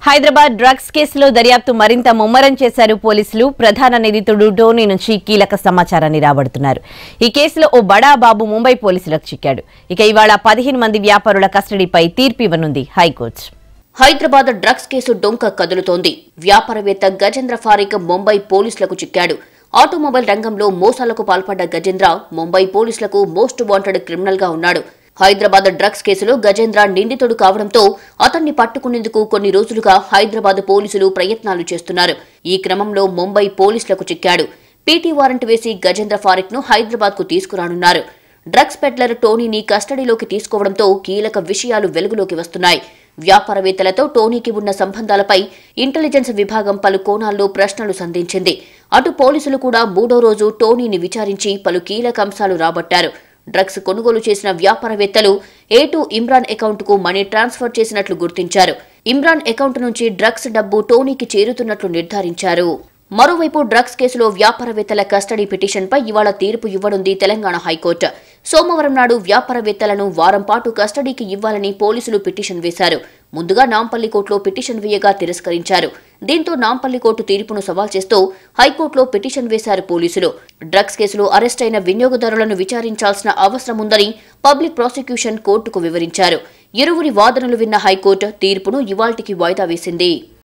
Hyderabad drugs కేసులో దర్యాప్తు మరింత ముమ్మరం చేశారు పోలీసులు ప్రధాన నిందితుడు టోనీ నుంచి కీలక సమాచారాన్ని రాబడుతున్నారు ఈ కేసులో ఓ బడా బాబు ముంబై పోలీసులకు చిక్కాడు ఇక ఇవాళ పదిహేను మంది వ్యాపారుల కస్టడీపై తీర్పు ఇవ్వనుంది హైకోర్టు హైదరాబాద్ డ్రగ్స్ కేసు డొంక కదులుతోంది వ్యాపారవేత్త గజేంద్ర ఫారిక్ ముంబై పోలీసులకు చిక్కాడు ఆటోమొబైల్ రంగంలో మోసాలకు పాల్పడ్డ గజేంద్ర ముంబై పోలీసులకు మోస్ట్ వాంటెడ్ క్రిమినల్ గా ఉన్నాడు హైదరాబాద్ డ్రగ్స్ కేసులో గజేంద్ర నిందితుడు కావడంతో అతన్ని పట్టుకునేందుకు కొన్ని రోజులుగా హైదరాబాద్ పోలీసులు ప్రయత్నాలు చేస్తున్నారు ఈ క్రమంలో ముంబై పోలీసులకు చిక్కాడు పీటీ వారెంట్ వేసి గజేంద్ర ఫారిక్ ను హైదరాబాద్ కు తీసుకురానున్నారు డ్రగ్స్ పెడ్లర్ టోనీని కస్టడీలోకి తీసుకోవడంతో కీలక విషయాలు వెలుగులోకి వస్తున్నాయి వ్యాపారవేత్తలతో టోనీకి ఉన్న సంబంధాలపై ఇంటెలిజెన్స్ విభాగం పలు కోణాల్లో ప్రశ్నలు సంధించింది అటు పోలీసులు కూడా మూడో రోజు టోనీని విచారించి పలు కీలక అంశాలు రాబట్టారు డ్రగ్స్ కొనుగోలు చేసిన వ్యాపారవేత్తలు ఏ టు ఇమ్రాన్ అకౌంట్కు మనీ ట్రాన్స్ఫర్ చేసినట్లు గుర్తించారు ఇమ్రాన్ అకౌంట్ నుంచి డ్రగ్స్ డబ్బు టోనీకి చేరుతున్నట్లు నిర్ధారించారు మరోవైపు డ్రగ్స్ కేసులో వ్యాపారవేత్తల కస్టడీ పిటిషన్పై ఇవాళ తీర్పు ఇవ్వనుంది తెలంగాణ హైకోర్టు సోమవారం నాడు వ్యాపారవేత్తలను వారం పాటు కస్టడీకి ఇవ్వాలని పోలీసులు పిటిషన్ వేశారు ముందుగా నాంపల్లి కోర్టులో పిటిషన్ వేయగా తిరస్కరించారు దీంతో నాంపల్లి కోర్టు తీర్పును సవాల్ చేస్తూ హైకోర్టులో పిటిషన్ వేశారు పోలీసులు డ్రగ్స్ కేసులో అరెస్ట్ అయిన వినియోగదారులను విచారించాల్సిన అవసరం ఉందని పబ్లిక్ ప్రాసిక్యూషన్ కోర్టుకు వివరించారు ఇరువురి వాదనలు విన్న హైకోర్టు తీర్పును ఇవాల్టికి వాయిదా వేసింది